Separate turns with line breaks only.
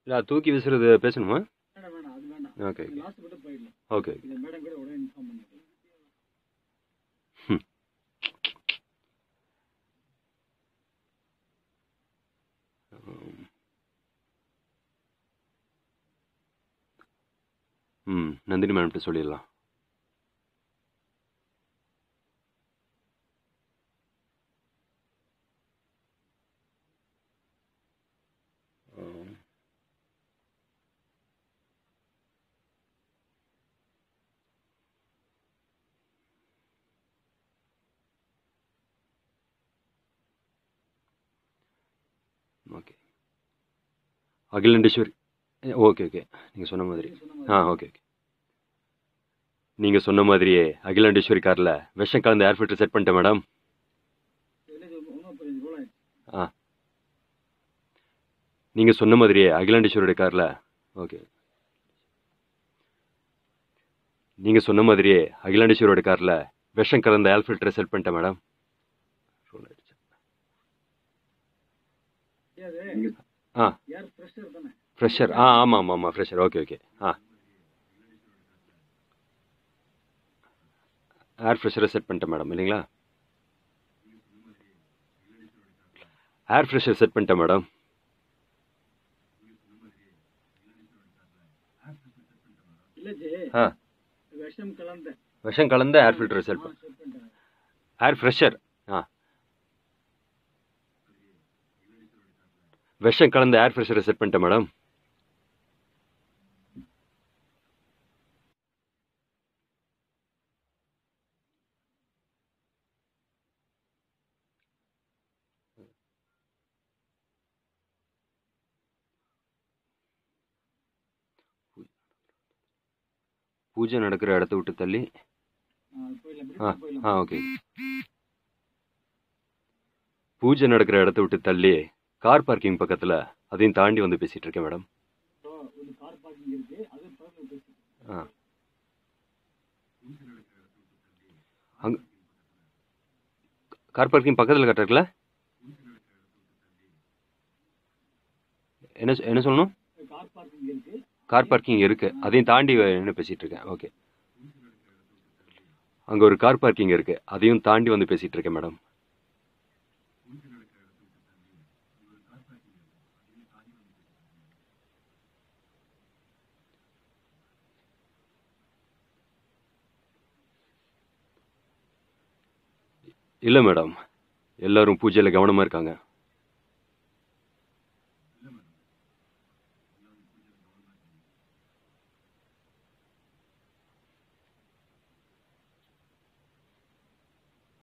இல்லை அது தூக்கி விசுறது பேசணுமா
வேண்டாம் வேண்டாம் அது வேண்டாம்
ஓகே ஓகே
லாஸ்ட் மட்டும் போயிடலாம்
ஓகே
இதை மேடம் கூட உடனே இன்ஃபார்ம் பண்ணிக்கலாம்
ம் நந்தினி மேம்கிட்ட சொல்லிடலாம் ம். ஓகே அகிலண்டேஸ்வரி ஓகே ஓகே நீங்கள் சொன்ன மாதிரி ஆ ஓகே ஓகே நீங்கள் சொன்ன மாதிரியே அகிலாண்டேஸ்வரி காரில் விஷம் கலந்த ஏர் ஃபில்டர் செட் பண்ணிட்டேன் மேடம்
ஒன்றும் பதினஞ்சு ரோல் ஆயிடுச்சு
ஆ நீங்கள் சொன்ன மாதிரியே அகிலாண்டேஸ்வரியோட காரில் ஓகே நீங்கள் சொன்ன மாதிரியே அகிலாண்டேஸ்வரியோட காரில் விஷம் கலந்த ஏர் ஃபில்டரை செட் பண்ணிட்டேன் மேடம்
ஏது
ஆ
ஏர் ஃப்ரெஷர் தானே
ஃப்ரெஷர் ஆ ஆமாம் ஆமாம் ஆமாம் ஃப்ரெஷர் ஓகே ஓகே ஆ ஏர் ஃப்ரெஷரை செட் பண்ணிட்டேன் மேடம் இல்லைங்களா ஏர் ஃப்ரெஷர் செட் பண்ணிட்டேன் மேடம்
இல்லை ஜே
ஆ
விஷம் கலந்த
விஷம் கலந்த ஏர் ஃபில்டரை செட்
ஆ, set பண்ணிட்டேன்.
ஏர் ஃப்ரெஷர் ஆ விஷம் கலந்த ஏர் ஃப்ரெஷரை செட் பண்ணிட்டேன் மேடம் பூஜை நடக்கிற இடத்த விட்டு தள்ளி
ஆ, போயிடலாம்
ஆ
இப்படி போயிடலாம்
ஆ ஓகே பூஜை நடக்கிற இடத்த விட்டு தள்ளி கார் பார்க்கிங் பக்கத்தில் அதையும் தாண்டி வந்து பேசிகிட்டு இருக்கேன் மேடம்
இப்போ ஒரு கார் பார்க்கிங் இருக்கு அது பக்கத்தில் பேசிட்டு
ஆ அங்க கார் பார்க்கிங் பக்கத்தில் கட்டுறதுல என்ன சொ- என்ன சொல்லணும்
கார் பார்க்கிங் இருக்கு
கார் பார்க்கிங் இருக்கு அதையும் தாண்டி என்ன பேசிட்டு இருக்கேன் ஓகே அங்க ஒரு கார் பார்க்கிங் இருக்கு அதையும் தாண்டி வந்து பேசிட்டு இருக்கேன் மேடம் இல்லை மேடம் எல்லாரும் பூஜையில் கவனமாக இருக்காங்க